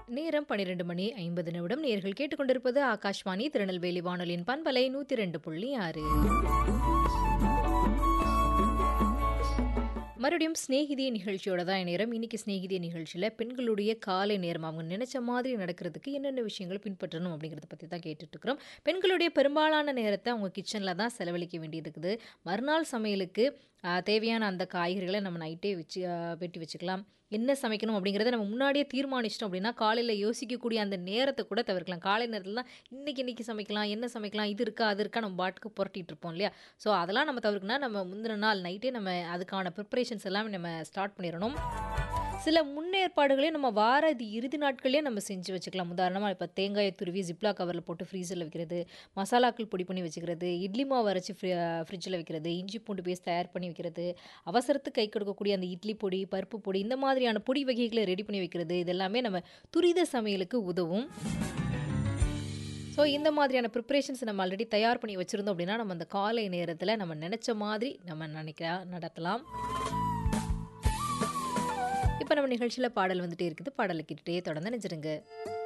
நேரம் 12 மணி 50 நிமிடம். நேயர்கள் கேட்டுக்கொண்டிருப்பது ஆகாஷ்வாணி திருநெல்வேலி வானொலியின் பண்பலை 102.6. மறுபடியும் சிநேகிதியே நிகழ்ச்சியோட தான் நேரம். இன்னைக்கு சிநேகிதியே நிகழ்ச்சியில பெண்களுடைய காலை நேரம் அவங்க நினைச்ச மாதிரி நடக்கிறதுக்கு என்னென்ன விஷயங்களை பின்பற்றணும் அப்படிங்கிறத பத்தி தான் கேட்டுட்டு இருக்கிறோம். பெண்களுடைய பெரும்பாலான நேரத்த அவங்க கிச்சன்ல தான் செலவழிக்க வேண்டியது இருக்குது. மறுநாள் சமையலுக்கு அ தேவையான அந்த காய்கறிகள நம்ம நைட்டே வச்சு அ வெட்டி வச்சுக்கலாம். என்ன சமைக்கணும் அப்படிங்கிறத நம்ம முன்னாடியே தீர்மானிச்சிட்டோம் அப்படின்னா, காலையில யோசிக்கக்கூடிய அந்த நேரத்த கூட தவிர்க்கலாம். காலை நேரத்தில தான் இன்னைக்கு இன்னைக்கு சமைக்கலாம், என்ன சமைக்கலாம், இது இருக்கா, அது இருக்கா நம்ம பாட்டுக்கு புரட்டிட்டு இருப்போம் இல்லையா? ஸோ அதெல்லாம் நம்ம தவிர்க்கணும்னா, நம்ம முந்தின நாள் நைட்டே நம்ம அதுக்கான ப்ரிப்பரேஷன்ஸ் எல்லாமே நம்ம ஸ்டார்ட் பண்ணிறணும். சில முன்னேற்பாடுகளே நம்ம வார இறுதி நாட்கள்லயே நம்ம செஞ்சு வச்சுக்கலாம். உதாரணமா இப்ப தேங்காய துருவி ஜிப்லா கவர்ல போட்டு ஃப்ரீசர்ல வைக்கிறது, மசாலாக்கள் பொடி பண்ணி வச்சுக்கிறது, இட்லி மாவு அரைச்சு ஃப்ரி ஃப்ரிட்ஜில வைக்கிறது, இஞ்சி பூண்டு பேஸ்ட் தயார் பண்ணி வைக்கிறது, அவசரத்துக்கு கை கொடுக்கக்கூடிய அந்த இட்லி பொடி, பருப்பு பொடி இந்த மாதிரியான பொடி வகைகள ரெடி பண்ணி வைக்கிறது. இது எல்லாமே நம்ம துரித சமையலுக்கு உதவும். ஸோ இந்த மாதிரியான ப்ரிப்பரேஷன்ஸ் நம்ம ஆல்ரெடி தயார் பண்ணி வச்சிருந்தோம் அப்படின்னா, நம்ம அந்த காலை நேரத்தில நம்ம நினைச்ச மாதிரி நம்ம நினைக்க நடத்தலாம். இப்ப நம்ம நிகழ்ச்சியில பாடல் வந்துட்டே இருக்குது. பாடல கேட்டுட்டே தொடர்ந்து இணைஞ்சிருங்க.